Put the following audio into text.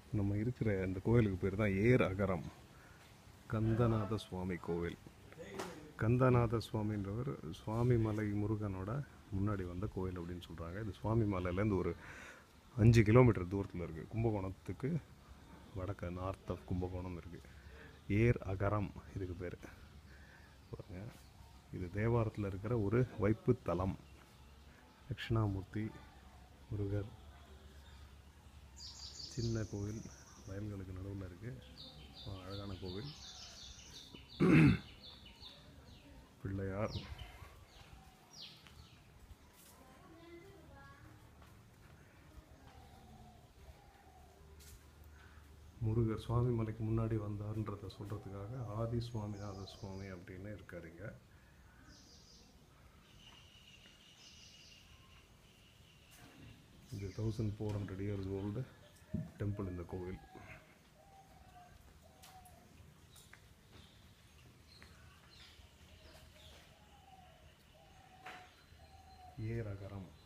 நம்ம இருக்கிற இந்த கோயிலுக்கு பேர் தான் ஏர் அகரம் கந்தநாத சுவாமி கோவில் கந்தநாத சுவாமின்றவர் சுவாமி மலை முருகனோட முன்னாடி வந்த கோயில் அப்படின்னு சொல்கிறாங்க இது சுவாமி மலையிலேருந்து ஒரு அஞ்சு கிலோமீட்டர் தூரத்தில் இருக்குது கும்பகோணத்துக்கு வடக்க நார்த் ஆஃப் கும்பகோணம் இருக்குது ஏர் அகரம் இதுக்கு பேர் பாருங்க இது தேவாரத்தில் இருக்கிற ஒரு வைப்பு தலம் தட்சிணாமூர்த்தி முருகர் சின்ன கோவில் வயல்களுக்கு நடுவில் இருக்குது அழகான கோவில் பிள்ளையார் முருகர் சுவாமி மலைக்கு முன்னாடி வந்தார்ன்றத சொல்கிறதுக்காக ஆதி சுவாமிநாத சுவாமி அப்படின்னு இருக்காருங்க இது thousand four hundred years old temple இந்த கோவில் ஏரகரம்